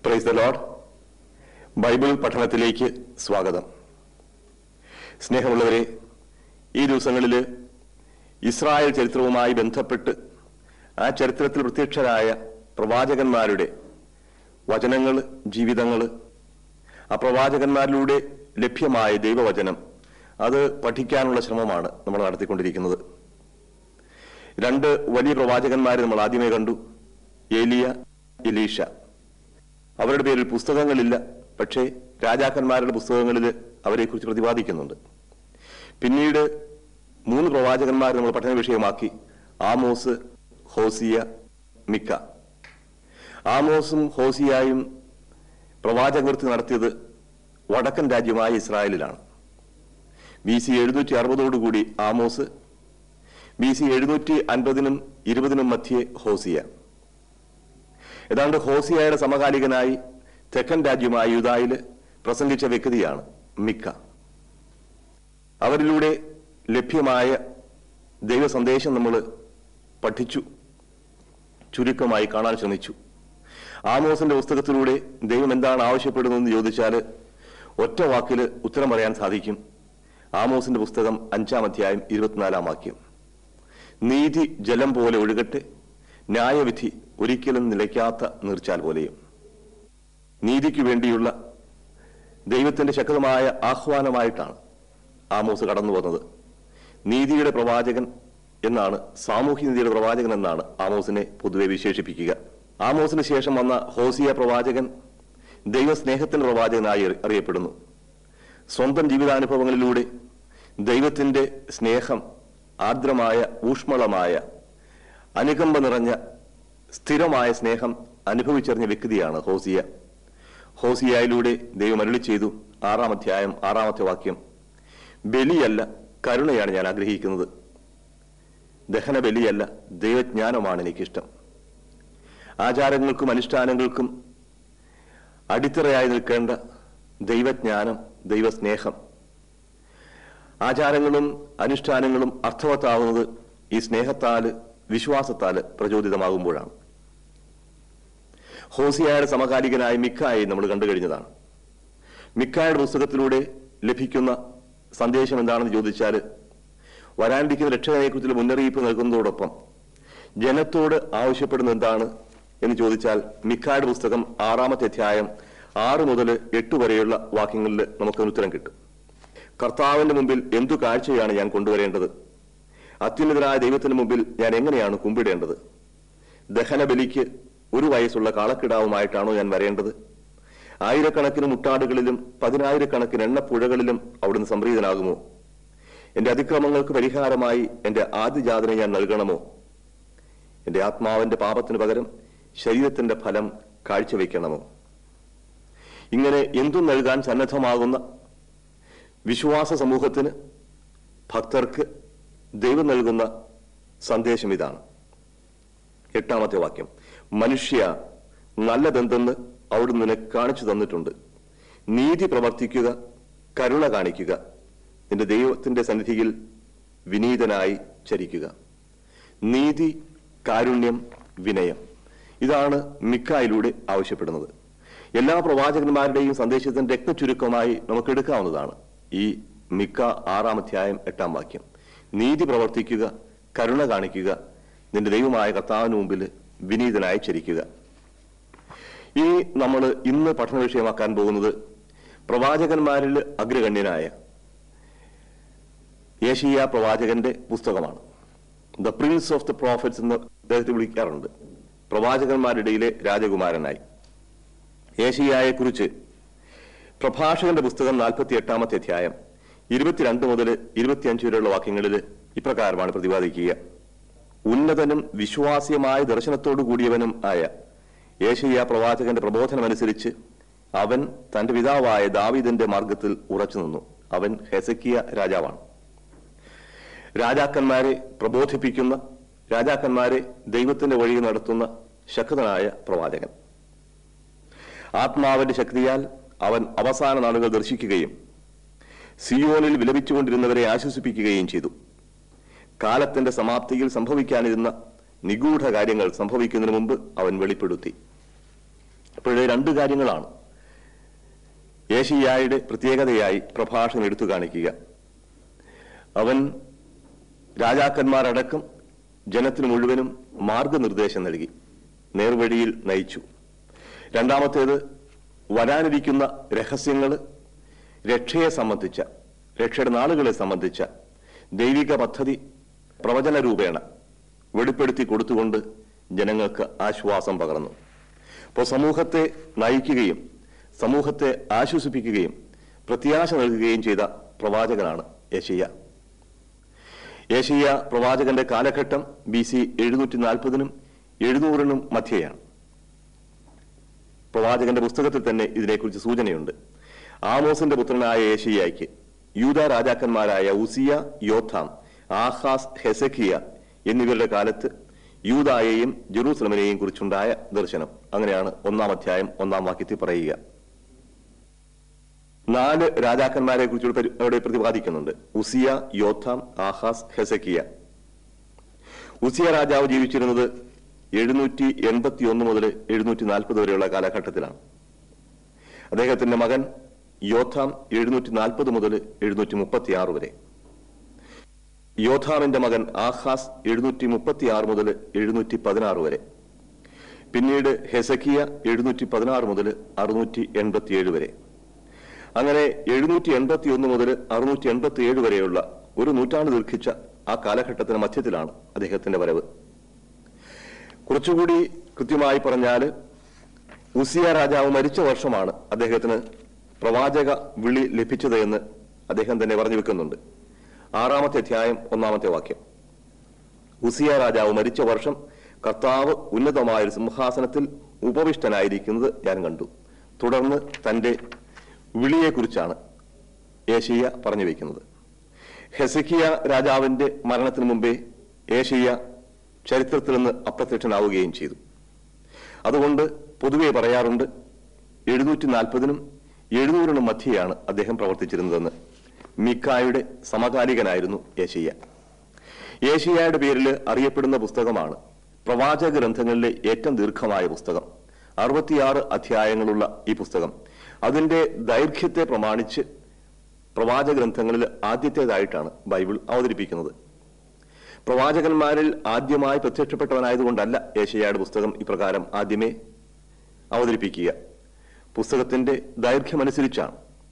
praise the load Bible പഠനത്തിലേക്ക് സ്വാഗതം സ്നേഹമുള്ളവരെ ഈ ദിവസങ്ങളിൽ ഇസ്രായേൽ ചരിത്രവുമായി ബന്ധപ്പെട്ട് ആ ചരിത്രത്തിൽ പ്രത്യക്ഷരായ പ്രവാചകന്മാരുടെ വചനങ്ങൾ ജീവിതങ്ങൾ ആ പ്രവാചകന്മാരിലൂടെ ലഭ്യമായ ദൈവവചനം അത് പഠിക്കാനുള്ള ശ്രമമാണ് നമ്മൾ നടത്തിക്കൊണ്ടിരിക്കുന്നത് രണ്ട് വലിയ പ്രവാചകന്മാരെ നമ്മൾ ആദ്യമേ കണ്ടു ഏലിയ എലീഷ അവരുടെ പേരിൽ പുസ്തകങ്ങളില്ല പക്ഷേ രാജാക്കന്മാരുടെ പുസ്തകങ്ങളിൽ അവരെക്കുറിച്ച് പ്രതിപാദിക്കുന്നുണ്ട് പിന്നീട് മൂന്ന് പ്രവാചകന്മാർ നമ്മൾ പഠന വിഷയമാക്കി ആമോസ് ഹോസിയ മിക്ക ആമോസും ഹോസിയായും പ്രവാചകവൃത്തി നടത്തിയത് വടക്കൻ രാജ്യമായ ഇസ്രായേലിലാണ് ബി സി എഴുന്നൂറ്റി അറുപതോടുകൂടി ആമോസ് ബി സി എഴുന്നൂറ്റി അൻപതിനും ഇരുപതിനും മധ്യേ ഹോസിയ ഏതാണ്ട് ഹോസിയയുടെ സമകാലികനായി തെക്കൻ രാജ്യമായ യുദായില് പ്രസംഗിച്ച വ്യക്തിയാണ് മിക്ക അവരിലൂടെ ലഭ്യമായ ദൈവ സന്ദേശം നമ്മൾ പഠിച്ചു ചുരുക്കമായി കാണാൻ ശ്രമിച്ചു ആമോസിന്റെ പുസ്തകത്തിലൂടെ ദൈവം എന്താണ് ആവശ്യപ്പെടുന്നതെന്ന് ചോദിച്ചാൽ ഒറ്റ വാക്കിൽ ഉത്തരം പറയാൻ സാധിക്കും ആമോസിന്റെ പുസ്തകം അഞ്ചാം അധ്യായം ഇരുപത്തിനാലാം വാക്യം നീതി ജലം പോലെ ഒഴുകട്ടെ ന്യായവിധി ഒരിക്കലും നിലയ്ക്കാത്ത നീർച്ചാൽ പോലെയും നീതിക്ക് വേണ്ടിയുള്ള ദൈവത്തിന്റെ ശക്തമായ ആഹ്വാനമായിട്ടാണ് ആമോസ് കടന്നു വന്നത് നീതിയുടെ പ്രവാചകൻ എന്നാണ് സാമൂഹ്യ നീതിയുടെ പ്രവാചകൻ എന്നാണ് ആമോസിനെ പൊതുവെ വിശേഷിപ്പിക്കുക ആമോസിന് ശേഷം വന്ന ഹോസിയ പ്രവാചകൻ ദൈവസ്നേഹത്തിന്റെ പ്രവാചകനായി അറി- അറിയപ്പെടുന്നു സ്വന്തം ജീവിതാനുഭവങ്ങളിലൂടെ ദൈവത്തിന്റെ സ്നേഹം ആർദ്രമായ ഊഷ്മളമായ അനുകമ്പ നിറഞ്ഞ സ്ഥിരമായ സ്നേഹം അനുഭവിച്ചറിഞ്ഞ വ്യക്തിയാണ് ഹോസിയ ഹോസിയായിലൂടെ ദൈവം അരുളി ചെയ്തു ആറാം അധ്യായം ആറാമത്തെ വാക്യം ബലിയല്ല കരുണയാണ് ഞാൻ ആഗ്രഹിക്കുന്നത് ദഹന ബലിയല്ല ദൈവജ്ഞാനമാണ് എനിക്കിഷ്ടം ആചാരങ്ങൾക്കും അനുഷ്ഠാനങ്ങൾക്കും അടിത്തറയായി നിൽക്കേണ്ട ദൈവജ്ഞാനം ദൈവസ്നേഹം ആചാരങ്ങളും അനുഷ്ഠാനങ്ങളും അർത്ഥവത്താവുന്നത് ഈ സ്നേഹത്താല് വിശ്വാസത്താല് പ്രചോദിതമാകുമ്പോഴാണ് ഹോസിയായുടെ സമകാലികനായ മിക്കായി നമ്മൾ കണ്ടു കഴിഞ്ഞതാണ് മിക്കായുടെ പുസ്തകത്തിലൂടെ ലഭിക്കുന്ന സന്ദേശം എന്താണെന്ന് ചോദിച്ചാൽ വരാനിരിക്കുന്ന രക്ഷകനെക്കുറിച്ചുള്ള മുന്നറിയിപ്പ് നൽകുന്നതോടൊപ്പം ജനത്തോട് ആവശ്യപ്പെടുന്ന എന്താണ് എന്ന് ചോദിച്ചാൽ മിക്കായുടെ പുസ്തകം ആറാമത്തെ അധ്യായം ആറ് മുതൽ എട്ട് വരെയുള്ള വാക്യങ്ങളിൽ നമുക്കൊരു ഉത്തരം കിട്ടും കർത്താവിന്റെ മുമ്പിൽ എന്തു കാഴ്ചയാണ് ഞാൻ കൊണ്ടുവരേണ്ടത് അത്യുന്നതനായ ദൈവത്തിന് മുമ്പിൽ ഞാൻ എങ്ങനെയാണ് കുമ്പിടേണ്ടത് ദഹനബലിക്ക് ഒരു വയസ്സുള്ള കാളക്കിടാവുമായിട്ടാണോ ഞാൻ വരേണ്ടത് ആയിരക്കണക്കിന് മുട്ടാടുകളിലും പതിനായിരക്കണക്കിന് എണ്ണപ്പുഴകളിലും അവിടുന്ന് സംപ്രീതനാകുമോ എന്റെ അതിക്രമങ്ങൾക്ക് പരിഹാരമായി എന്റെ ആദ്യജാതനെ ഞാൻ നൽകണമോ എന്റെ ആത്മാവിന്റെ പാപത്തിന് പകരം ശരീരത്തിന്റെ ഫലം കാഴ്ചവെക്കണമോ ഇങ്ങനെ എന്തും നൽകാൻ സന്നദ്ധമാകുന്ന വിശ്വാസ സമൂഹത്തിന് ഭക്തർക്ക് ദൈവം നൽകുന്ന സന്ദേശം ഇതാണ് എട്ടാമത്തെ വാക്യം മനുഷ്യ നല്ലതെന്തെന്ന് അവിടുന്ന് നിനക്ക് കാണിച്ചു തന്നിട്ടുണ്ട് നീതി പ്രവർത്തിക്കുക കരുണ കാണിക്കുക നിന്റെ ദൈവത്തിന്റെ സന്നിധിയിൽ വിനീതനായി ചരിക്കുക നീതി കാരുണ്യം വിനയം ഇതാണ് മിക്കായിലൂടെ ആവശ്യപ്പെടുന്നത് എല്ലാ പ്രവാചകന്മാരുടെയും സന്ദേശത്തിന്റെ രക്തചുരുക്കമായി നമുക്ക് എടുക്കാവുന്നതാണ് ഈ മിക്ക ആറാം അധ്യായം എട്ടാം വാക്യം നീതി പ്രവർത്തിക്കുക കരുണ കാണിക്കുക നിന്റെ ദൈവമായ കർത്താവിന് മുമ്പിൽ വിനീതനായി ചരിക്കുക ഇനി നമ്മൾ ഇന്ന് പഠന വിഷയമാക്കാൻ പോകുന്നത് പ്രവാചകന്മാരിൽ അഗ്രഗണ്യനായ യേശയ്യ പ്രവാചകന്റെ പുസ്തകമാണ് the prince of the prophets എന്ന് അദ്ദേഹത്തെ വിളിക്കാറുണ്ട് പ്രവാചകന്മാരുടെ ഇടയിലെ രാജകുമാരനായി യേശയ്യായെ കുറിച്ച് പ്രഭാഷകന്റെ പുസ്തകം നാൽപ്പത്തി എട്ടാമത്തെ അധ്യായം ഇരുപത്തിരണ്ട് മുതൽ ഇരുപത്തിയഞ്ച് വരെയുള്ള വാക്യങ്ങളിൽ ഇപ്രകാരമാണ് പ്രതിപാദിക്കുക ഉന്നതനും വിശ്വാസ്യമായ ദർശനത്തോടു കൂടിയവനും ആയ യേശയ്യ പ്രവാചകന്റെ പ്രബോധനമനുസരിച്ച് അവൻ തന്റെ പിതാവായ ദാവീദിന്റെ മാർഗത്തിൽ ഉറച്ചു നിന്നു അവൻ ഹെസക്കിയ രാജാവാണ് രാജാക്കന്മാരെ പ്രബോധിപ്പിക്കുന്ന രാജാക്കന്മാരെ ദൈവത്തിന്റെ വഴിയിൽ നടത്തുന്ന ശക്തനായ പ്രവാചകൻ ആത്മാവിന്റെ ശക്തിയാൽ അവൻ അവസാന നാളുകൾ ദർശിക്കുകയും സിയോനിൽ വിലപിച്ചുകൊണ്ടിരുന്നവരെ ആശ്വസിപ്പിക്കുകയും ചെയ്തു കാലത്തിന്റെ സമാപ്തിയിൽ സംഭവിക്കാനിരുന്ന നിഗൂഢ കാര്യങ്ങൾ സംഭവിക്കുന്നതിന് മുമ്പ് അവൻ വെളിപ്പെടുത്തി ഇപ്പോഴേ രണ്ട് കാര്യങ്ങളാണ് ഏഷ്യായുടെ പ്രത്യേകതയായി പ്രഭാഷകൻ എടുത്തു കാണിക്കുക അവൻ രാജാക്കന്മാരടക്കം ജനത്തിന് മുഴുവനും മാർഗനിർദ്ദേശം നൽകി നേർവഴിയിൽ നയിച്ചു രണ്ടാമത്തേത് വരാനിരിക്കുന്ന രഹസ്യങ്ങൾ രക്ഷയെ സംബന്ധിച്ച രക്ഷയുടെ നാളുകളെ സംബന്ധിച്ച ദൈവിക പദ്ധതി പ്രവചന രൂപേണ വെളിപ്പെടുത്തി കൊടുത്തുകൊണ്ട് ജനങ്ങൾക്ക് ആശ്വാസം പകർന്നു അപ്പോൾ സമൂഹത്തെ നയിക്കുകയും സമൂഹത്തെ ആശ്വസിപ്പിക്കുകയും പ്രത്യാശ നൽകുകയും ചെയ്ത പ്രവാചകനാണ് യശയ്യ യേശയ്യ പ്രവാചകന്റെ കാലഘട്ടം ബി സി എഴുന്നൂറ്റി നാൽപ്പതിനും എഴുന്നൂറിനും മധ്യയാണ് പ്രവാചകന്റെ പുസ്തകത്തിൽ തന്നെ ഇതിനെക്കുറിച്ച് സൂചനയുണ്ട് ആമോസിന്റെ പുത്രനായ യേശയ്യയ്ക്ക് യൂത രാജാക്കന്മാരായ ഉസിയ യോഥാം ആഹാസ് ഹെസക്കിയ എന്നിവരുടെ കാലത്ത് യൂതായെയും ജെറൂസലമിനെയും കുറിച്ചുണ്ടായ ദർശനം അങ്ങനെയാണ് ഒന്നാം അധ്യായം ഒന്നാം വാക്യത്തിൽ പറയുക നാല് രാജാക്കന്മാരെ കുറിച്ച് അവിടെ പ്രതിപാദിക്കുന്നുണ്ട് ഉസിയ യോഥാം ആഹാസ് ഹെസക്കിയ ഉസിയ രാജാവ് ജീവിച്ചിരുന്നത് എഴുന്നൂറ്റി എൺപത്തി ഒന്ന് മുതൽ എഴുന്നൂറ്റി നാൽപ്പത് വരെയുള്ള കാലഘട്ടത്തിലാണ് അദ്ദേഹത്തിന്റെ മകൻ യോഥാം എഴുന്നൂറ്റി നാൽപ്പത് മുതൽ എഴുന്നൂറ്റി മുപ്പത്തി ആറ് വരെ യോഥാമിന്റെ മകൻ ആഹാസ് എഴുന്നൂറ്റി മുപ്പത്തി ആറ് മുതൽ എഴുന്നൂറ്റി പതിനാറ് വരെ പിന്നീട് ഹെസക്കിയ എഴുന്നൂറ്റി പതിനാറ് മുതൽ അറുന്നൂറ്റി എൺപത്തി ഏഴ് വരെ അങ്ങനെ എഴുന്നൂറ്റി എൺപത്തി ഒന്ന് മുതൽ അറുന്നൂറ്റി എൺപത്തി ഏഴ് വരെയുള്ള ഒരു നൂറ്റാണ്ട് ദീർഘിച്ച ആ കാലഘട്ടത്തിന് മധ്യത്തിലാണ് അദ്ദേഹത്തിന്റെ വരവ് കുറച്ചുകൂടി കൃത്യമായി പറഞ്ഞാൽ ഉസിയ രാജാവ് മരിച്ച വർഷമാണ് അദ്ദേഹത്തിന് പ്രവാചക വിളി ലഭിച്ചത് എന്ന് അദ്ദേഹം തന്നെ പറഞ്ഞു വെക്കുന്നുണ്ട് ആറാമത്തെ അധ്യായം ഒന്നാമത്തെ വാക്യം ഉസിയ രാജാവ് മരിച്ച വർഷം കർത്താവ് ഉന്നതമായ ഒരു സിംഹാസനത്തിൽ ഉപവിഷ്ടനായിരിക്കുന്നത് ഞാൻ കണ്ടു തുടർന്ന് തന്റെ വിളിയെക്കുറിച്ചാണ് ഏഷ്യ പറഞ്ഞു വയ്ക്കുന്നത് ഹെസക്കിയ രാജാവിന്റെ മരണത്തിന് മുമ്പേ ഏഷ്യ ചരിത്രത്തിൽ നിന്ന് അപ്രത്യക്ഷനാവുകയും ചെയ്തു അതുകൊണ്ട് പൊതുവെ പറയാറുണ്ട് എഴുന്നൂറ്റി നാൽപ്പതിനും എഴുന്നൂറിനും മധ്യയാണ് അദ്ദേഹം പ്രവർത്തിച്ചിരുന്നതെന്ന് മിക്കായുടെ സമകാലികനായിരുന്നു ഏഷ്യ ഏഷ്യയുടെ പേരിൽ അറിയപ്പെടുന്ന പുസ്തകമാണ് പ്രവാചക ഗ്രന്ഥങ്ങളിലെ ഏറ്റവും ദീർഘമായ പുസ്തകം അറുപത്തിയാറ് അധ്യായങ്ങളുള്ള ഈ പുസ്തകം അതിന്റെ ദൈർഘ്യത്തെ പ്രമാണിച്ച് പ്രവാചക ഗ്രന്ഥങ്ങളിൽ ആദ്യത്തേതായിട്ടാണ് ബൈബിൾ അവതരിപ്പിക്കുന്നത് പ്രവാചകന്മാരിൽ ആദ്യമായി പ്രത്യക്ഷപ്പെട്ടവനായതുകൊണ്ടല്ല ഏഷ്യയുടെ പുസ്തകം ഇപ്രകാരം ആദ്യമേ അവതരിപ്പിക്കുക പുസ്തകത്തിന്റെ ദൈർഘ്യമനുസരിച്ചാണ്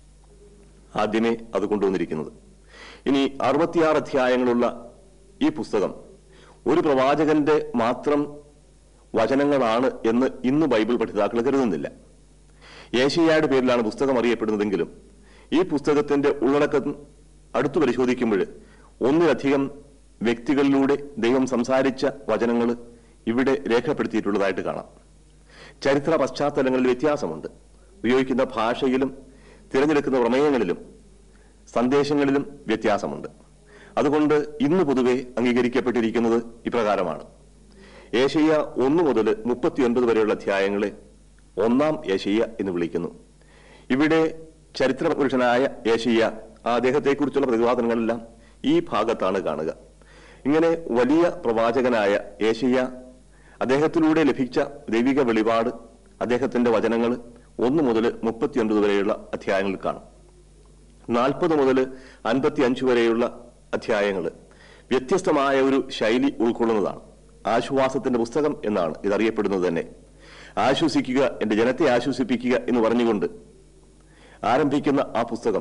ആദ്യമേ അത് കൊണ്ടുവന്നിരിക്കുന്നത് ഇനി അറുപത്തിയാറ് അധ്യായങ്ങളുള്ള ഈ പുസ്തകം ഒരു പ്രവാചകന്റെ മാത്രം വചനങ്ങളാണ് എന്ന് ഇന്ന് ബൈബിൾ പഠിതാക്കൾ കരുതുന്നില്ല ഏഷ്യയുടെ പേരിലാണ് പുസ്തകം അറിയപ്പെടുന്നതെങ്കിലും ഈ പുസ്തകത്തിന്റെ ഉള്ളടക്കം അടുത്തു പരിശോധിക്കുമ്പോൾ ഒന്നിലധികം വ്യക്തികളിലൂടെ ദൈവം സംസാരിച്ച വചനങ്ങൾ ഇവിടെ രേഖപ്പെടുത്തിയിട്ടുള്ളതായിട്ട് കാണാം ചരിത്ര പശ്ചാത്തലങ്ങളിൽ വ്യത്യാസമുണ്ട് ഉപയോഗിക്കുന്ന ഭാഷയിലും തിരഞ്ഞെടുക്കുന്ന പ്രമേയങ്ങളിലും സന്ദേശങ്ങളിലും വ്യത്യാസമുണ്ട് അതുകൊണ്ട് ഇന്ന് പൊതുവെ അംഗീകരിക്കപ്പെട്ടിരിക്കുന്നത് ഇപ്രകാരമാണ് ഏഷ്യ ഒന്ന് മുതൽ മുപ്പത്തിയൊൻപത് വരെയുള്ള അധ്യായങ്ങളെ ഒന്നാം ഏഷ്യ എന്ന് വിളിക്കുന്നു ഇവിടെ ചരിത്ര പുരുഷനായ ഏഷ്യ ആ അദ്ദേഹത്തെക്കുറിച്ചുള്ള പ്രതിപാദനങ്ങളെല്ലാം ഈ ഭാഗത്താണ് കാണുക ഇങ്ങനെ വലിയ പ്രവാചകനായ ഏഷ്യ അദ്ദേഹത്തിലൂടെ ലഭിച്ച ദൈവിക വെളിപാട് അദ്ദേഹത്തിന്റെ വചനങ്ങൾ ഒന്ന് മുതൽ മുപ്പത്തിയൊൻപത് വരെയുള്ള അധ്യായങ്ങളിൽ കാണും നാൽപ്പത് മുതൽ അൻപത്തി അഞ്ച് വരെയുള്ള അധ്യായങ്ങൾ വ്യത്യസ്തമായ ഒരു ശൈലി ഉൾക്കൊള്ളുന്നതാണ് ആശ്വാസത്തിന്റെ പുസ്തകം എന്നാണ് ഇതറിയപ്പെടുന്നത് തന്നെ ആശ്വസിക്കുക എന്റെ ജനത്തെ ആശ്വസിപ്പിക്കുക എന്ന് പറഞ്ഞുകൊണ്ട് ആരംഭിക്കുന്ന ആ പുസ്തകം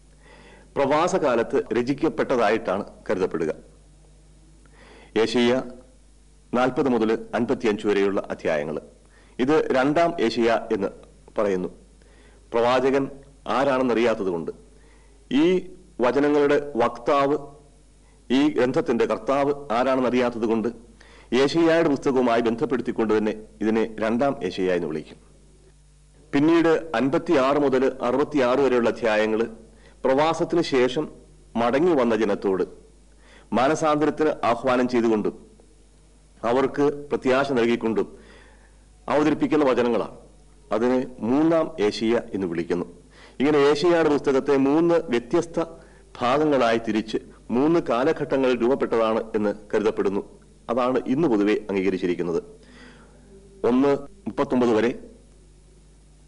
പ്രവാസകാലത്ത് രചിക്കപ്പെട്ടതായിട്ടാണ് കരുതപ്പെടുക ഏഷ്യ നാൽപ്പത് മുതൽ അൻപത്തിയഞ്ച് വരെയുള്ള അധ്യായങ്ങൾ ഇത് രണ്ടാം ഏഷ്യ എന്ന് പറയുന്നു പ്രവാചകൻ ആരാണെന്നറിയാത്തതുകൊണ്ട് ഈ വചനങ്ങളുടെ വക്താവ് ഈ ഗ്രന്ഥത്തിന്റെ കർത്താവ് ആരാണെന്നറിയാത്തത് കൊണ്ട് ഏഷ്യയുടെ പുസ്തകവുമായി ബന്ധപ്പെടുത്തിക്കൊണ്ട് തന്നെ ഇതിനെ രണ്ടാം ഏഷ്യ എന്ന് വിളിക്കും പിന്നീട് അൻപത്തിയാറ് മുതൽ അറുപത്തിയാറ് വരെയുള്ള അധ്യായങ്ങൾ പ്രവാസത്തിന് ശേഷം മടങ്ങി വന്ന ജനത്തോട് മാനസാന്തരത്തിന് ആഹ്വാനം ചെയ്തുകൊണ്ടും അവർക്ക് പ്രത്യാശ നൽകിക്കൊണ്ടും അവതരിപ്പിക്കുന്ന വചനങ്ങളാണ് അതിനെ മൂന്നാം ഏഷ്യ എന്ന് വിളിക്കുന്നു ഇങ്ങനെ ഏഷ്യയുടെ പുസ്തകത്തെ മൂന്ന് വ്യത്യസ്ത ഭാഗങ്ങളായി തിരിച്ച് മൂന്ന് കാലഘട്ടങ്ങളിൽ രൂപപ്പെട്ടതാണ് എന്ന് കരുതപ്പെടുന്നു അതാണ് ഇന്ന് പൊതുവെ അംഗീകരിച്ചിരിക്കുന്നത് ഒന്ന് മുപ്പത്തൊമ്പത് വരെ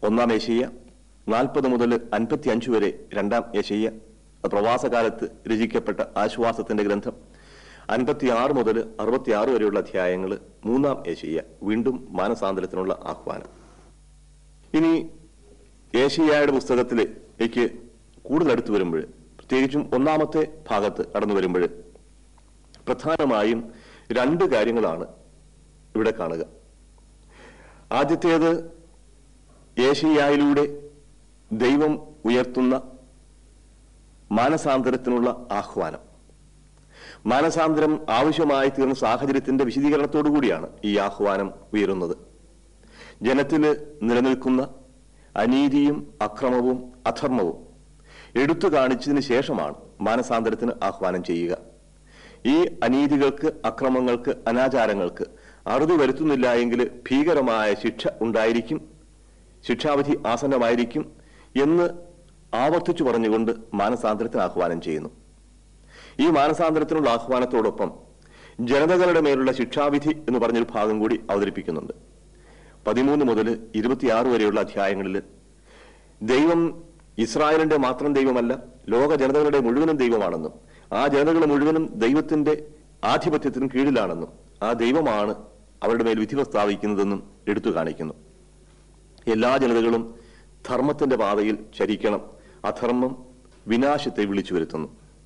ഒന്നാം ഏഷ്യ നാൽപ്പത് മുതൽ അൻപത്തി അഞ്ച് വരെ രണ്ടാം ഏഷ്യ പ്രവാസകാലത്ത് രചിക്കപ്പെട്ട ആശ്വാസത്തിന്റെ ഗ്രന്ഥം അൻപത്തിയാറ് മുതൽ അറുപത്തിയാറ് വരെയുള്ള അധ്യായങ്ങൾ മൂന്നാം ഏഷ്യ വീണ്ടും മാനസാന്തരത്തിനുള്ള ആഹ്വാനം ഇനി ഏഷ്യായുടെ പുസ്തകത്തിലേക്ക് കൂടുതൽ അടുത്ത് വരുമ്പോൾ പ്രത്യേകിച്ചും ഒന്നാമത്തെ ഭാഗത്ത് കടന്നു വരുമ്പോൾ പ്രധാനമായും രണ്ട് കാര്യങ്ങളാണ് ഇവിടെ കാണുക ആദ്യത്തേത് ഏഷ്യായിലൂടെ ദൈവം ഉയർത്തുന്ന മാനസാന്തരത്തിനുള്ള ആഹ്വാനം മാനസാന്തരം ആവശ്യമായി തീർന്ന സാഹചര്യത്തിന്റെ വിശദീകരണത്തോടു കൂടിയാണ് ഈ ആഹ്വാനം ഉയരുന്നത് ജനത്തിൽ നിലനിൽക്കുന്ന അനീതിയും അക്രമവും അധർമ്മവും എടുത്തു കാണിച്ചതിന് ശേഷമാണ് മാനസാന്തരത്തിന് ആഹ്വാനം ചെയ്യുക ഈ അനീതികൾക്ക് അക്രമങ്ങൾക്ക് അനാചാരങ്ങൾക്ക് അറുതി വരുത്തുന്നില്ല എങ്കിൽ ഭീകരമായ ശിക്ഷ ഉണ്ടായിരിക്കും ശിക്ഷാവിധി ആസന്നമായിരിക്കും എന്ന് ആവർത്തിച്ചു പറഞ്ഞുകൊണ്ട് മാനസാന്തരത്തിന് ആഹ്വാനം ചെയ്യുന്നു ഈ മാനസാന്തരത്തിനുള്ള ആഹ്വാനത്തോടൊപ്പം ജനതകളുടെ മേലുള്ള ശിക്ഷാവിധി എന്ന് പറഞ്ഞൊരു ഭാഗം കൂടി അവതരിപ്പിക്കുന്നുണ്ട് പതിമൂന്ന് മുതൽ ഇരുപത്തിയാറ് വരെയുള്ള അധ്യായങ്ങളിൽ ദൈവം ഇസ്രായേലിന്റെ മാത്രം ദൈവമല്ല ലോക ജനതകളുടെ മുഴുവനും ദൈവമാണെന്നും ആ ജനതകൾ മുഴുവനും ദൈവത്തിന്റെ ആധിപത്യത്തിന് കീഴിലാണെന്നും ആ ദൈവമാണ് അവരുടെ മേൽ വിധി പ്രസ്താവിക്കുന്നതെന്നും എടുത്തു കാണിക്കുന്നു എല്ലാ ജനതകളും ധർമ്മത്തിന്റെ പാതയിൽ ചരിക്കണം അധർമ്മം വിനാശത്തെ വിളിച്ചു വരുത്തുന്നു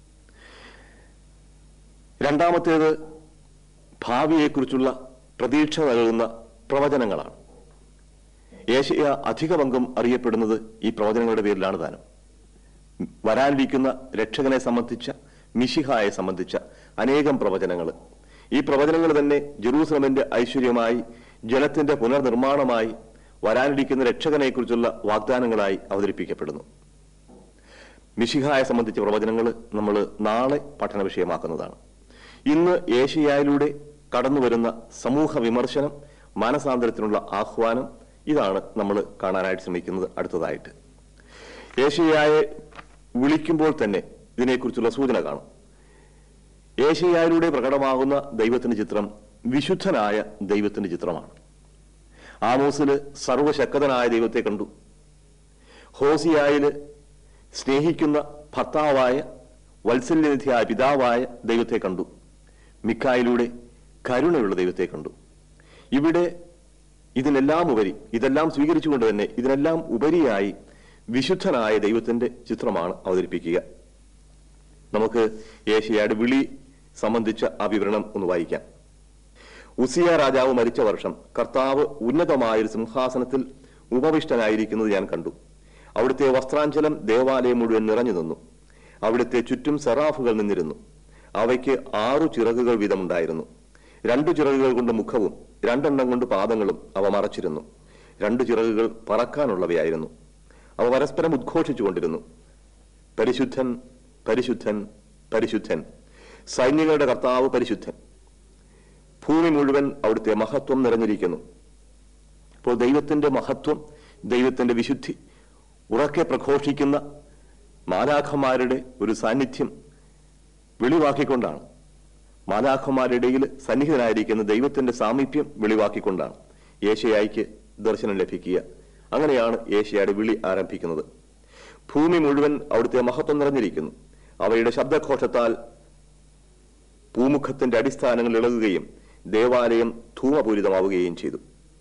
രണ്ടാമത്തേത് ഭാവിയെക്കുറിച്ചുള്ള പ്രതീക്ഷ നൽകുന്ന പ്രവചനങ്ങളാണ് ഏഷ്യ അധിക പങ്കും അറിയപ്പെടുന്നത് ഈ പ്രവചനങ്ങളുടെ പേരിലാണ് താനും വരാനിരിക്കുന്ന രക്ഷകനെ സംബന്ധിച്ച മിഷിഹായെ സംബന്ധിച്ച അനേകം പ്രവചനങ്ങൾ ഈ പ്രവചനങ്ങൾ തന്നെ ജെറൂസലമിന്റെ ഐശ്വര്യമായി ജലത്തിന്റെ പുനർനിർമ്മാണമായി വരാനിരിക്കുന്ന രക്ഷകനെക്കുറിച്ചുള്ള വാഗ്ദാനങ്ങളായി അവതരിപ്പിക്കപ്പെടുന്നു മിഷിഹായെ സംബന്ധിച്ച പ്രവചനങ്ങൾ നമ്മൾ നാളെ പഠന വിഷയമാക്കുന്നതാണ് ഇന്ന് ഏഷ്യയിലൂടെ കടന്നു വരുന്ന സമൂഹ വിമർശനം മാനസാന്തരത്തിനുള്ള ആഹ്വാനം ഇതാണ് നമ്മൾ കാണാനായിട്ട് ശ്രമിക്കുന്നത് അടുത്തതായിട്ട് ഏഷ്യയായെ വിളിക്കുമ്പോൾ തന്നെ ഇതിനെക്കുറിച്ചുള്ള സൂചന കാണും ഏഷ്യയിലൂടെ പ്രകടമാകുന്ന ദൈവത്തിന്റെ ചിത്രം വിശുദ്ധനായ ദൈവത്തിന്റെ ചിത്രമാണ് ആമോസില് സർവശക്തനായ ദൈവത്തെ കണ്ടു ഹോസിയായില് സ്നേഹിക്കുന്ന ഭർത്താവായ വത്സല്യനിധിയായ പിതാവായ ദൈവത്തെ കണ്ടു മിക്കായിലൂടെ കരുണയുള്ള ദൈവത്തെ കണ്ടു ഇവിടെ ഇതിനെല്ലാം ഉപരി ഇതെല്ലാം സ്വീകരിച്ചുകൊണ്ട് തന്നെ ഇതിനെല്ലാം ഉപരിയായി വിശുദ്ധനായ ദൈവത്തിന്റെ ചിത്രമാണ് അവതരിപ്പിക്കുക നമുക്ക് ഏഷ്യയുടെ വിളി സംബന്ധിച്ച ആ വിവരണം ഒന്ന് വായിക്കാം ഉസിയ രാജാവ് മരിച്ച വർഷം കർത്താവ് ഉന്നതമായ ഒരു സിംഹാസനത്തിൽ ഉപവിഷ്ടനായിരിക്കുന്നത് ഞാൻ കണ്ടു അവിടുത്തെ വസ്ത്രാഞ്ചലം ദേവാലയം മുഴുവൻ നിറഞ്ഞു നിന്നു അവിടുത്തെ ചുറ്റും സെറാഫുകൾ നിന്നിരുന്നു അവയ്ക്ക് ആറു ചിറകുകൾ വീതമുണ്ടായിരുന്നു രണ്ടു ചിറകുകൾ കൊണ്ട് മുഖവും രണ്ടെണ്ണം കൊണ്ട് പാദങ്ങളും അവ മറച്ചിരുന്നു രണ്ടു ചിറകുകൾ പറക്കാനുള്ളവയായിരുന്നു അവ പരസ്പരം ഉദ്ഘോഷിച്ചുകൊണ്ടിരുന്നു പരിശുദ്ധൻ പരിശുദ്ധൻ പരിശുദ്ധൻ സൈന്യങ്ങളുടെ കർത്താവ് പരിശുദ്ധൻ ഭൂമി മുഴുവൻ അവിടുത്തെ മഹത്വം നിറഞ്ഞിരിക്കുന്നു അപ്പോൾ ദൈവത്തിന്റെ മഹത്വം ദൈവത്തിന്റെ വിശുദ്ധി ഉറക്കെ പ്രഘോഷിക്കുന്ന മാലാഖമാരുടെ ഒരു സാന്നിധ്യം വെളിവാക്കിക്കൊണ്ടാണ് മാലാഖമാരുടെ ഇടയിൽ സന്നിഹിതനായിരിക്കുന്ന ദൈവത്തിന്റെ സാമീപ്യം വെളിവാക്കിക്കൊണ്ടാണ് ഏഷ്യയായിക്ക് ദർശനം ലഭിക്കുക അങ്ങനെയാണ് ഏഷ്യയുടെ വിളി ആരംഭിക്കുന്നത് ഭൂമി മുഴുവൻ അവിടുത്തെ മഹത്വം നിറഞ്ഞിരിക്കുന്നു അവയുടെ ശബ്ദഘോഷത്താൽ പൂമുഖത്തിന്റെ അടിസ്ഥാനങ്ങൾ ഇളകുകയും ദേവാലയം ധൂമപൂരിതമാവുകയും ചെയ്തു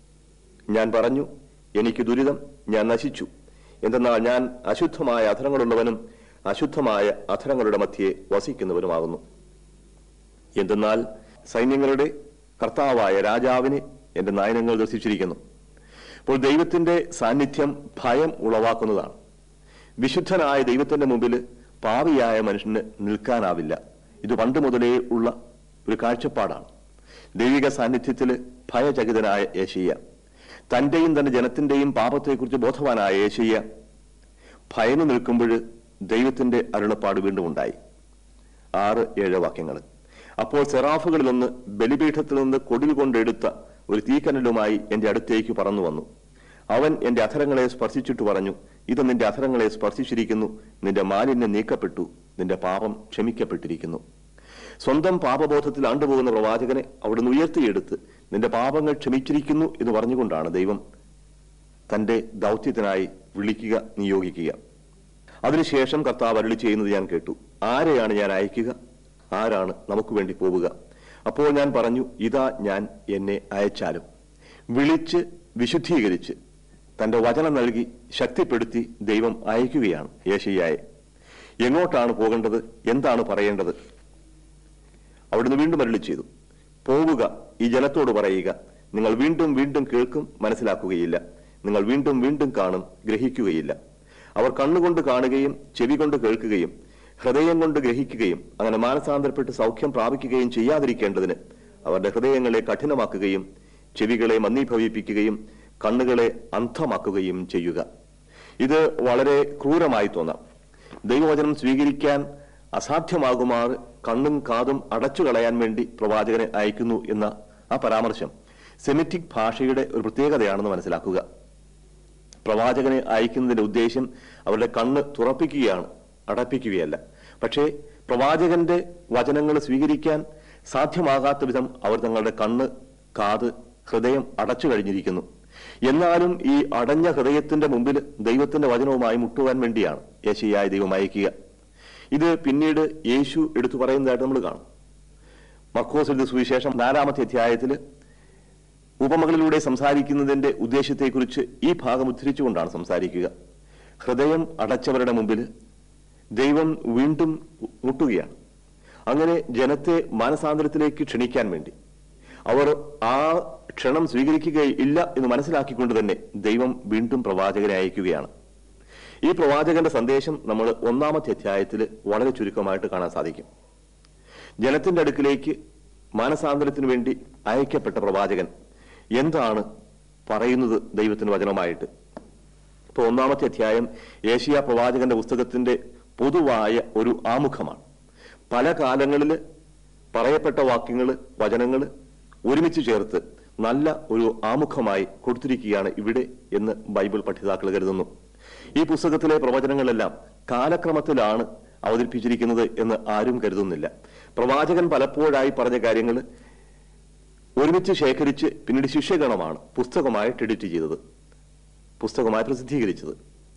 ഞാൻ പറഞ്ഞു എനിക്ക് ദുരിതം ഞാൻ നശിച്ചു എന്തെന്നാൽ ഞാൻ അശുദ്ധമായ അധരങ്ങളുള്ളവനും അശുദ്ധമായ അധരങ്ങളുടെ മധ്യേ വസിക്കുന്നവനുമാകുന്നു എന്തെന്നാൽ സൈന്യങ്ങളുടെ കർത്താവായ രാജാവിനെ എന്റെ നയനങ്ങൾ ദർശിച്ചിരിക്കുന്നു അപ്പോൾ ദൈവത്തിന്റെ സാന്നിധ്യം ഭയം ഉളവാക്കുന്നതാണ് വിശുദ്ധനായ ദൈവത്തിന്റെ മുമ്പിൽ പാവിയായ മനുഷ്യന് നിൽക്കാനാവില്ല ഇത് പണ്ട് മുതലേ ഉള്ള ഒരു കാഴ്ചപ്പാടാണ് ദൈവിക സാന്നിധ്യത്തിൽ ഭയചകിതനായ ഏഷ്യ തന്റെയും തന്റെ ജനത്തിന്റെയും പാപത്തെക്കുറിച്ച് ബോധവാനായ ഏഷ്യ ഭയന്നു നിൽക്കുമ്പോൾ ദൈവത്തിന്റെ അരുളപ്പാട് വീണ്ടും ഉണ്ടായി ആറ് ഏഴ് വാക്യങ്ങൾ അപ്പോൾ സെറാഫുകളിലൊന്ന് ബലിപീഠത്തിൽ നിന്ന് കൊടിൽ കൊണ്ടെടുത്ത ഒരു തീക്കനലുമായി എന്റെ അടുത്തേക്ക് പറന്നു വന്നു അവൻ എന്റെ അധരങ്ങളെ സ്പർശിച്ചിട്ട് പറഞ്ഞു ഇത് നിന്റെ അധരങ്ങളെ സ്പർശിച്ചിരിക്കുന്നു നിന്റെ മാലിന്യം നീക്കപ്പെട്ടു നിന്റെ പാപം ക്ഷമിക്കപ്പെട്ടിരിക്കുന്നു സ്വന്തം പാപബോധത്തിൽ ആണ്ടുപോകുന്ന പ്രവാചകനെ അവിടുന്ന് ഉയർത്തിയെടുത്ത് നിന്റെ പാപങ്ങൾ ക്ഷമിച്ചിരിക്കുന്നു എന്ന് പറഞ്ഞുകൊണ്ടാണ് ദൈവം തന്റെ ദൗത്യത്തിനായി വിളിക്കുക നിയോഗിക്കുക അതിനുശേഷം കർത്താവ് അരുളി ചെയ്യുന്നത് ഞാൻ കേട്ടു ആരെയാണ് ഞാൻ അയക്കുക ആരാണ് നമുക്ക് വേണ്ടി പോവുക അപ്പോൾ ഞാൻ പറഞ്ഞു ഇതാ ഞാൻ എന്നെ അയച്ചാലും വിളിച്ച് വിശുദ്ധീകരിച്ച് തന്റെ വചനം നൽകി ശക്തിപ്പെടുത്തി ദൈവം അയക്കുകയാണ് യേശയ്യായെ എങ്ങോട്ടാണ് പോകേണ്ടത് എന്താണ് പറയേണ്ടത് അവിടുന്ന് വീണ്ടും അരുളി ചെയ്തു പോവുക ഈ ജനത്തോട് പറയുക നിങ്ങൾ വീണ്ടും വീണ്ടും കേൾക്കും മനസ്സിലാക്കുകയില്ല നിങ്ങൾ വീണ്ടും വീണ്ടും കാണും ഗ്രഹിക്കുകയില്ല അവർ കണ്ണുകൊണ്ട് കാണുകയും ചെവി കൊണ്ട് കേൾക്കുകയും ഹൃദയം കൊണ്ട് ഗ്രഹിക്കുകയും അങ്ങനെ മാനസാന്തരപ്പെട്ട് സൗഖ്യം പ്രാപിക്കുകയും ചെയ്യാതിരിക്കേണ്ടതിന് അവരുടെ ഹൃദയങ്ങളെ കഠിനമാക്കുകയും ചെവികളെ മന്ദീഭവിപ്പിക്കുകയും കണ്ണുകളെ അന്ധമാക്കുകയും ചെയ്യുക ഇത് വളരെ ക്രൂരമായി തോന്നാം ദൈവവചനം സ്വീകരിക്കാൻ അസാധ്യമാകുമാറ് കണ്ണും കാതും അടച്ചു കളയാൻ വേണ്ടി പ്രവാചകനെ അയക്കുന്നു എന്ന ആ പരാമർശം സെമിറ്റിക് ഭാഷയുടെ ഒരു പ്രത്യേകതയാണെന്ന് മനസ്സിലാക്കുക പ്രവാചകനെ അയക്കുന്നതിന്റെ ഉദ്ദേശം അവരുടെ കണ്ണ് തുറപ്പിക്കുകയാണ് അടപ്പിക്കുകയല്ല പക്ഷേ പ്രവാചകന്റെ വചനങ്ങൾ സ്വീകരിക്കാൻ സാധ്യമാകാത്ത വിധം അവർ തങ്ങളുടെ കണ്ണ് കാത് ഹൃദയം അടച്ചു കഴിഞ്ഞിരിക്കുന്നു എന്നാലും ഈ അടഞ്ഞ ഹൃദയത്തിന്റെ മുമ്പിൽ ദൈവത്തിന്റെ വചനവുമായി മുട്ടുവാൻ വേണ്ടിയാണ് യേശയ്യായ ദൈവം അയക്കുക ഇത് പിന്നീട് യേശു എടുത്തു പറയുന്നതായിട്ട് നമ്മൾ കാണും മക്കോസിന്റെ സുവിശേഷം നാലാമത്തെ അധ്യായത്തിൽ ഉപമകളിലൂടെ സംസാരിക്കുന്നതിന്റെ ഉദ്ദേശത്തെക്കുറിച്ച് ഈ ഭാഗം ഉദ്ധരിച്ചുകൊണ്ടാണ് സംസാരിക്കുക ഹൃദയം അടച്ചവരുടെ മുമ്പിൽ ദൈവം വീണ്ടും മുട്ടുകയാണ് അങ്ങനെ ജനത്തെ മാനസാന്തരത്തിലേക്ക് ക്ഷണിക്കാൻ വേണ്ടി അവർ ആ ക്ഷണം സ്വീകരിക്കുകയില്ല എന്ന് മനസ്സിലാക്കിക്കൊണ്ട് തന്നെ ദൈവം വീണ്ടും പ്രവാചകനെ അയക്കുകയാണ് ഈ പ്രവാചകന്റെ സന്ദേശം നമ്മൾ ഒന്നാമത്തെ അധ്യായത്തിൽ വളരെ ചുരുക്കമായിട്ട് കാണാൻ സാധിക്കും ജനത്തിന്റെ അടുക്കിലേക്ക് മാനസാന്തരത്തിന് വേണ്ടി അയക്കപ്പെട്ട പ്രവാചകൻ എന്താണ് പറയുന്നത് ദൈവത്തിന് വചനമായിട്ട് ഇപ്പൊ ഒന്നാമത്തെ അധ്യായം ഏഷ്യ പ്രവാചകന്റെ പുസ്തകത്തിന്റെ പൊതുവായ ഒരു ആമുഖമാണ് പല കാലങ്ങളിൽ പറയപ്പെട്ട വാക്യങ്ങൾ വചനങ്ങൾ ഒരുമിച്ച് ചേർത്ത് നല്ല ഒരു ആമുഖമായി കൊടുത്തിരിക്കുകയാണ് ഇവിടെ എന്ന് ബൈബിൾ പഠിതാക്കൾ കരുതുന്നു ഈ പുസ്തകത്തിലെ പ്രവചനങ്ങളെല്ലാം കാലക്രമത്തിലാണ് അവതരിപ്പിച്ചിരിക്കുന്നത് എന്ന് ആരും കരുതുന്നില്ല പ്രവാചകൻ പലപ്പോഴായി പറഞ്ഞ കാര്യങ്ങൾ ഒരുമിച്ച് ശേഖരിച്ച് പിന്നീട് ശിഷ്യഗണമാണ് പുസ്തകമായിട്ട് എഡിറ്റ് ചെയ്തത് പുസ്തകമായി പ്രസിദ്ധീകരിച്ചത്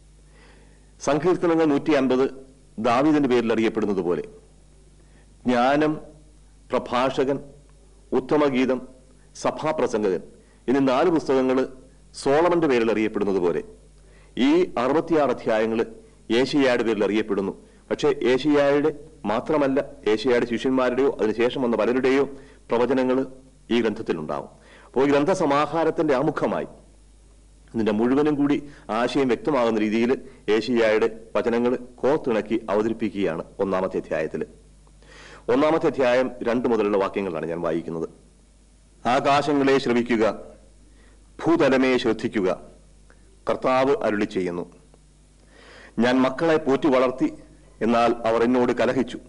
സങ്കീർത്തനങ്ങൾ നൂറ്റി അൻപത് ദാവീദിന്റെ പേരിൽ അറിയപ്പെടുന്നത് പോലെ ജ്ഞാനം പ്രഭാഷകൻ ഉത്തമഗീതം സഭാപ്രസംഗകൻ എന്നീ നാല് പുസ്തകങ്ങൾ സോളമന്റെ പേരിൽ അറിയപ്പെടുന്നത് പോലെ ഈ അറുപത്തിയാറ് അധ്യായങ്ങൾ ഏഷ്യയുടെ പേരിൽ അറിയപ്പെടുന്നു പക്ഷേ ഏഷ്യയുടെ മാത്രമല്ല ഏഷ്യയുടെ ശിഷ്യന്മാരുടെയോ അതിനുശേഷം വന്ന പലരുടെയോ പ്രവചനങ്ങൾ ഈ ഗ്രന്ഥത്തിലുണ്ടാവും അപ്പോൾ ഈ ഗ്രന്ഥസമാഹാരത്തിന്റെ ആമുഖമായി ഇതിന്റെ മുഴുവനും കൂടി ആശയം വ്യക്തമാകുന്ന രീതിയിൽ ഏഷ്യയുടെ വചനങ്ങൾ കോർത്തിണക്കി അവതരിപ്പിക്കുകയാണ് ഒന്നാമത്തെ അധ്യായത്തിൽ ഒന്നാമത്തെ അധ്യായം രണ്ട് മുതലുള്ള വാക്യങ്ങളാണ് ഞാൻ വായിക്കുന്നത് ആകാശങ്ങളെ ശ്രവിക്കുക ഭൂതലമേ ശ്രദ്ധിക്കുക കർത്താവ് അരുളി ചെയ്യുന്നു ഞാൻ മക്കളെ പോറ്റി വളർത്തി എന്നാൽ അവർ എന്നോട് കലഹിച്ചു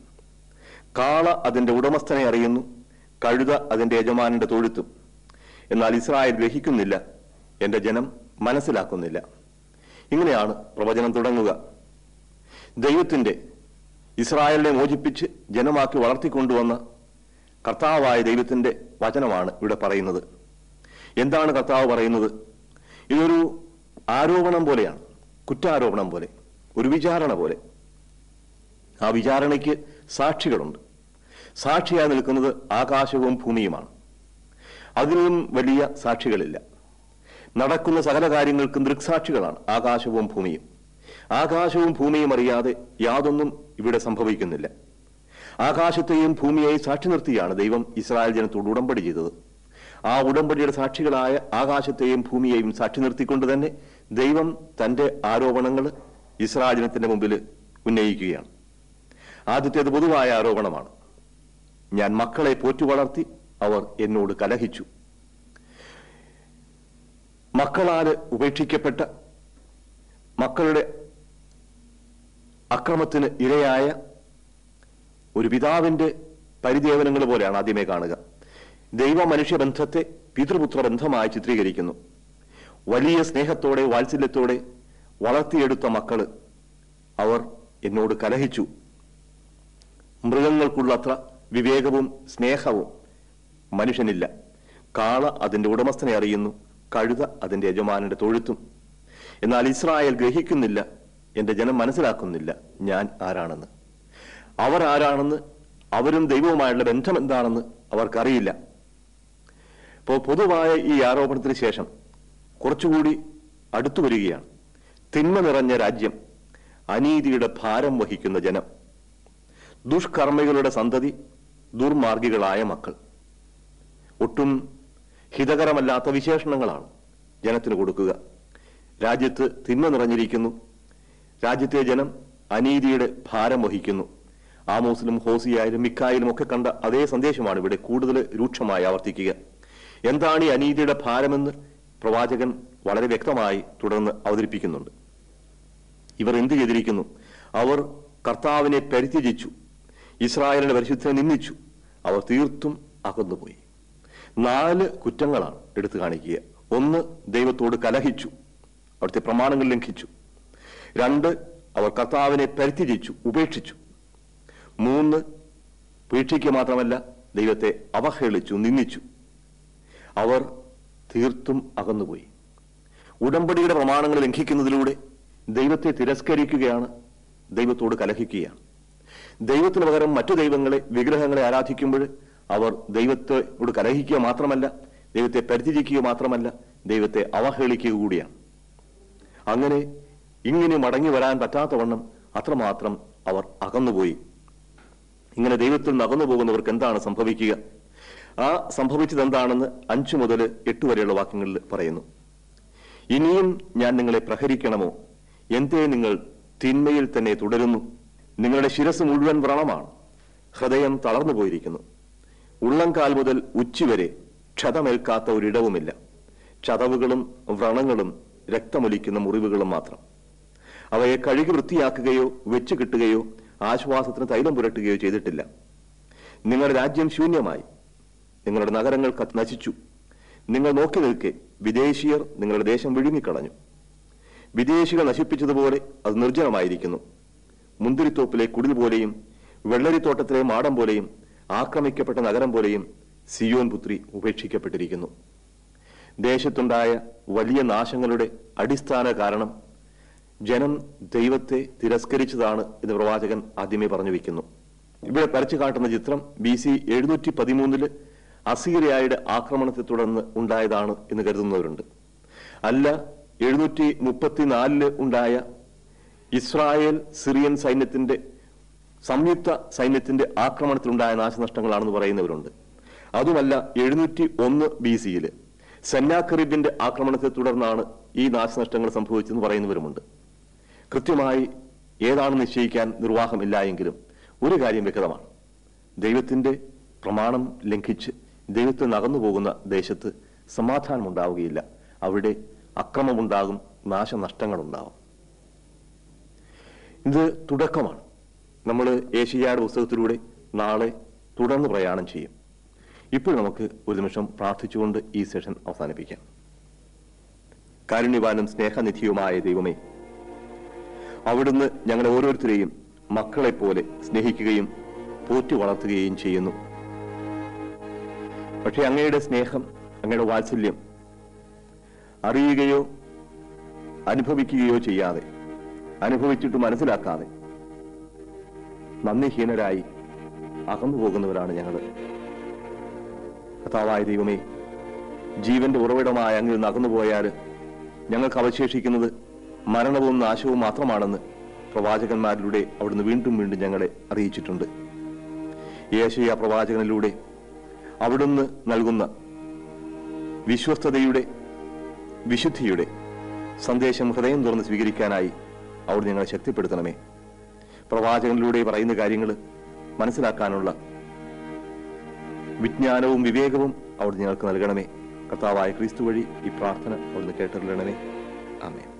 കാള അതിന്റെ ഉടമസ്ഥനെ അറിയുന്നു കഴുത അതിന്റെ യജമാനന്റെ തൊഴുത്തും എന്നാൽ ഇസ്രായേൽ ഗ്രഹിക്കുന്നില്ല എന്റെ ജനം മനസ്സിലാക്കുന്നില്ല ഇങ്ങനെയാണ് പ്രവചനം തുടങ്ങുക ദൈവത്തിന്റെ ഇസ്രായേലിനെ മോചിപ്പിച്ച് ജനമാക്കി വളർത്തിക്കൊണ്ടുവന്ന കർത്താവായ ദൈവത്തിന്റെ വചനമാണ് ഇവിടെ പറയുന്നത് എന്താണ് കർത്താവ് പറയുന്നത് ഇതൊരു ആരോപണം പോലെയാണ് കുറ്റാരോപണം പോലെ ഒരു വിചാരണ പോലെ ആ വിചാരണയ്ക്ക് സാക്ഷികളുണ്ട് സാക്ഷിയായി നിൽക്കുന്നത് ആകാശവും ഭൂമിയുമാണ് അതിലും വലിയ സാക്ഷികളില്ല നടക്കുന്ന സകല കാര്യങ്ങൾക്കും ദൃക്സാക്ഷികളാണ് ആകാശവും ഭൂമിയും ആകാശവും ഭൂമിയും അറിയാതെ യാതൊന്നും ഇവിടെ സംഭവിക്കുന്നില്ല ആകാശത്തെയും ഭൂമിയെയും സാക്ഷി നിർത്തിയാണ് ദൈവം ഇസ്രായേൽ ജനത്തോട് ഉടമ്പടി ചെയ്തത് ആ ഉടമ്പടിയുടെ സാക്ഷികളായ ആകാശത്തെയും ഭൂമിയെയും സാക്ഷി നിർത്തിക്കൊണ്ട് തന്നെ ദൈവം തന്റെ ആരോപണങ്ങൾ ഇസ്രായേൽ ജനത്തിന്റെ മുമ്പിൽ ഉന്നയിക്കുകയാണ് ആദ്യത്തേത് പൊതുവായ ആരോപണമാണ് ഞാൻ മക്കളെ പോറ്റു വളർത്തി അവർ എന്നോട് കലഹിച്ചു മക്കളാല് ഉപേക്ഷിക്കപ്പെട്ട മക്കളുടെ അക്രമത്തിന് ഇരയായ ഒരു പിതാവിന്റെ പരിദേവനങ്ങൾ പോലെയാണ് ആദ്യമേ കാണുക ദൈവ മനുഷ്യ ബന്ധത്തെ പിതൃപുത്ര ബന്ധമായി ചിത്രീകരിക്കുന്നു വലിയ സ്നേഹത്തോടെ വാത്സല്യത്തോടെ വളർത്തിയെടുത്ത മക്കള് അവർ എന്നോട് കലഹിച്ചു മൃഗങ്ങൾക്കുള്ളത്ര വിവേകവും സ്നേഹവും മനുഷ്യനില്ല കാള അതിന്റെ ഉടമസ്ഥനെ അറിയുന്നു കഴുത അതിന്റെ യജമാനന്റെ തൊഴുത്തും എന്നാൽ ഇസ്രായേൽ ഗ്രഹിക്കുന്നില്ല എന്റെ ജനം മനസ്സിലാക്കുന്നില്ല ഞാൻ ആരാണെന്ന് അവർ ആരാണെന്ന് അവരും ദൈവവുമായുള്ള ബന്ധം എന്താണെന്ന് അവർക്കറിയില്ല അപ്പോൾ പൊതുവായ ഈ ആരോപണത്തിന് ശേഷം കുറച്ചുകൂടി അടുത്തു വരികയാണ് തിന്മ നിറഞ്ഞ രാജ്യം അനീതിയുടെ ഭാരം വഹിക്കുന്ന ജനം ദുഷ്കർമ്മികളുടെ സന്തതി ദുർമാർഗികളായ മക്കൾ ഒട്ടും ഹിതകരമല്ലാത്ത വിശേഷണങ്ങളാണ് ജനത്തിന് കൊടുക്കുക രാജ്യത്ത് തിന്മ നിറഞ്ഞിരിക്കുന്നു രാജ്യത്തെ ജനം അനീതിയുടെ ഭാരം വഹിക്കുന്നു ആമോസിലും ഹോസിയായാലും മിക്കായാലും ഒക്കെ കണ്ട അതേ സന്ദേശമാണ് ഇവിടെ കൂടുതൽ രൂക്ഷമായി ആവർത്തിക്കുക എന്താണ് ഈ അനീതിയുടെ ഭാരമെന്ന് പ്രവാചകൻ വളരെ വ്യക്തമായി തുടർന്ന് അവതരിപ്പിക്കുന്നുണ്ട് ഇവർ എന്ത് ചെയ്തിരിക്കുന്നു അവർ കർത്താവിനെ പരിത്യജിച്ചു ഇസ്രായേലിന്റെ പരിശുദ്ധനെ നിന്ദിച്ചു അവർ തീർത്തും അകന്നുപോയി നാല് കുറ്റങ്ങളാണ് എടുത്തു കാണിക്കുക ഒന്ന് ദൈവത്തോട് കലഹിച്ചു അവിടുത്തെ പ്രമാണങ്ങൾ ലംഘിച്ചു രണ്ട് അവർ കർത്താവിനെ പരിത്യജിച്ചു ഉപേക്ഷിച്ചു മൂന്ന് വീക്ഷിക്കുക മാത്രമല്ല ദൈവത്തെ അവഹേളിച്ചു നിന്ദിച്ചു അവർ തീർത്തും അകന്നുപോയി ഉടമ്പടിയുടെ പ്രമാണങ്ങൾ ലംഘിക്കുന്നതിലൂടെ ദൈവത്തെ തിരസ്കരിക്കുകയാണ് ദൈവത്തോട് കലഹിക്കുകയാണ് ദൈവത്തിന് പകരം മറ്റു ദൈവങ്ങളെ വിഗ്രഹങ്ങളെ ആരാധിക്കുമ്പോൾ അവർ ദൈവത്തോട് കലഹിക്കുക മാത്രമല്ല ദൈവത്തെ പരിത്യജിക്കുക മാത്രമല്ല ദൈവത്തെ അവഹേളിക്കുക കൂടിയാണ് അങ്ങനെ ഇങ്ങനെ മടങ്ങി വരാൻ പറ്റാത്തവണ്ണം അത്രമാത്രം അവർ അകന്നുപോയി ഇങ്ങനെ ദൈവത്തിൽ നിന്ന് അകന്നു പോകുന്നവർക്ക് എന്താണ് സംഭവിക്കുക ആ സംഭവിച്ചത് എന്താണെന്ന് അഞ്ചു മുതൽ എട്ട് വരെയുള്ള വാക്യങ്ങളിൽ പറയുന്നു ഇനിയും ഞാൻ നിങ്ങളെ പ്രഹരിക്കണമോ എന്തേ നിങ്ങൾ തിന്മയിൽ തന്നെ തുടരുന്നു നിങ്ങളുടെ ശിരസ് മുഴുവൻ വ്രണമാണ് ഹൃദയം തളർന്നു പോയിരിക്കുന്നു ഉള്ളംകാൽ മുതൽ ഉച്ചവരെ ക്ഷതമേൽക്കാത്ത ഒരിടവുമില്ല ചതവുകളും വ്രണങ്ങളും രക്തമൊലിക്കുന്ന മുറിവുകളും മാത്രം അവയെ കഴുകി വൃത്തിയാക്കുകയോ വെച്ച് കിട്ടുകയോ ആശ്വാസത്തിന് തൈലം പുരട്ടുകയോ ചെയ്തിട്ടില്ല നിങ്ങളുടെ രാജ്യം ശൂന്യമായി നിങ്ങളുടെ നഗരങ്ങൾ കത്ത് നശിച്ചു നിങ്ങൾ നോക്കി നിൽക്കെ വിദേശീയർ നിങ്ങളുടെ ദേശം വിഴുങ്ങിക്കളഞ്ഞു വിദേശികൾ നശിപ്പിച്ചതുപോലെ അത് നിർജ്ജനമായിരിക്കുന്നു മുന്തിരിത്തോപ്പിലെ കുടിൽ പോലെയും വെള്ളരിത്തോട്ടത്തിലെ മാടം പോലെയും ആക്രമിക്കപ്പെട്ട നഗരം പോലെയും സിയോൻ പുത്രി ഉപേക്ഷിക്കപ്പെട്ടിരിക്കുന്നു ദേശത്തുണ്ടായ വലിയ നാശങ്ങളുടെ അടിസ്ഥാന കാരണം ജനം ദൈവത്തെ തിരസ്കരിച്ചതാണ് എന്ന് പ്രവാചകൻ ആദ്യമേ പറഞ്ഞു വെക്കുന്നു ഇവിടെ വരച്ചു കാട്ടുന്ന ചിത്രം ബി സി എഴുന്നൂറ്റി പതിമൂന്നില് അസീറിയായുടെ ആക്രമണത്തെ തുടർന്ന് ഉണ്ടായതാണ് എന്ന് കരുതുന്നവരുണ്ട് അല്ല എഴുന്നൂറ്റി മുപ്പത്തിനാലില് ഉണ്ടായ ഇസ്രായേൽ സിറിയൻ സൈന്യത്തിന്റെ സംയുക്ത സൈന്യത്തിന്റെ ആക്രമണത്തിലുണ്ടായ നാശനഷ്ടങ്ങളാണെന്ന് പറയുന്നവരുണ്ട് അതുമല്ല എഴുന്നൂറ്റി ഒന്ന് ബി സിയില് സെന്നാക്കറിബിന്റെ ആക്രമണത്തെ തുടർന്നാണ് ഈ നാശനഷ്ടങ്ങൾ സംഭവിച്ചെന്ന് പറയുന്നവരുമുണ്ട് കൃത്യമായി ഏതാണ് നിശ്ചയിക്കാൻ നിർവാഹമില്ല എങ്കിലും ഒരു കാര്യം വ്യക്തമാണ് ദൈവത്തിന്റെ പ്രമാണം ലംഘിച്ച് ദൈവത്തിൽ നകന്നു പോകുന്ന ദേശത്ത് സമാധാനം ഉണ്ടാവുകയില്ല അവിടെ അക്രമമുണ്ടാകും നാശനഷ്ടങ്ങളുണ്ടാകും ഇത് തുടക്കമാണ് നമ്മൾ ഏഷ്യയുടെ പുസ്തകത്തിലൂടെ നാളെ തുടർന്ന് പ്രയാണം ചെയ്യും ഇപ്പോൾ നമുക്ക് ഒരു നിമിഷം പ്രാർത്ഥിച്ചുകൊണ്ട് ഈ സെഷൻ അവസാനിപ്പിക്കാം കാരുണ്യവാനും സ്നേഹനിധിയുമായ ദൈവമേ അവിടുന്ന് ഞങ്ങളെ ഓരോരുത്തരെയും മക്കളെ പോലെ സ്നേഹിക്കുകയും പോറ്റി വളർത്തുകയും ചെയ്യുന്നു പക്ഷെ അങ്ങയുടെ സ്നേഹം അങ്ങയുടെ വാത്സല്യം അറിയുകയോ അനുഭവിക്കുകയോ ചെയ്യാതെ അനുഭവിച്ചിട്ട് മനസ്സിലാക്കാതെ നന്ദിഹീനരായി അകന്നു പോകുന്നവരാണ് ഞങ്ങൾ കഥാവായ ദൈവമേ ജീവന്റെ ഉറവിടമായ അങ്ങിൽ നിന്ന് അകന്നുപോയാൽ ഞങ്ങൾക്ക് അവശേഷിക്കുന്നത് മരണവും നാശവും മാത്രമാണെന്ന് പ്രവാചകന്മാരിലൂടെ അവിടുന്ന് വീണ്ടും വീണ്ടും ഞങ്ങളെ അറിയിച്ചിട്ടുണ്ട് യേശയ പ്രവാചകനിലൂടെ അവിടുന്ന് നൽകുന്ന വിശ്വസ്തതയുടെ വിശുദ്ധിയുടെ സന്ദേശം ഹൃദയം തുറന്ന് സ്വീകരിക്കാനായി അവിടുന്ന് ഞങ്ങളെ ശക്തിപ്പെടുത്തണമേ പ്രവാചകനിലൂടെ പറയുന്ന കാര്യങ്ങൾ മനസ്സിലാക്കാനുള്ള വിജ്ഞാനവും വിവേകവും അവിടുന്ന് ഞങ്ങൾക്ക് നൽകണമേ കർത്താവായ ക്രിസ്തു വഴി ഈ പ്രാർത്ഥന അവിടുന്ന് കേട്ടറിയണമേ ആമേൻ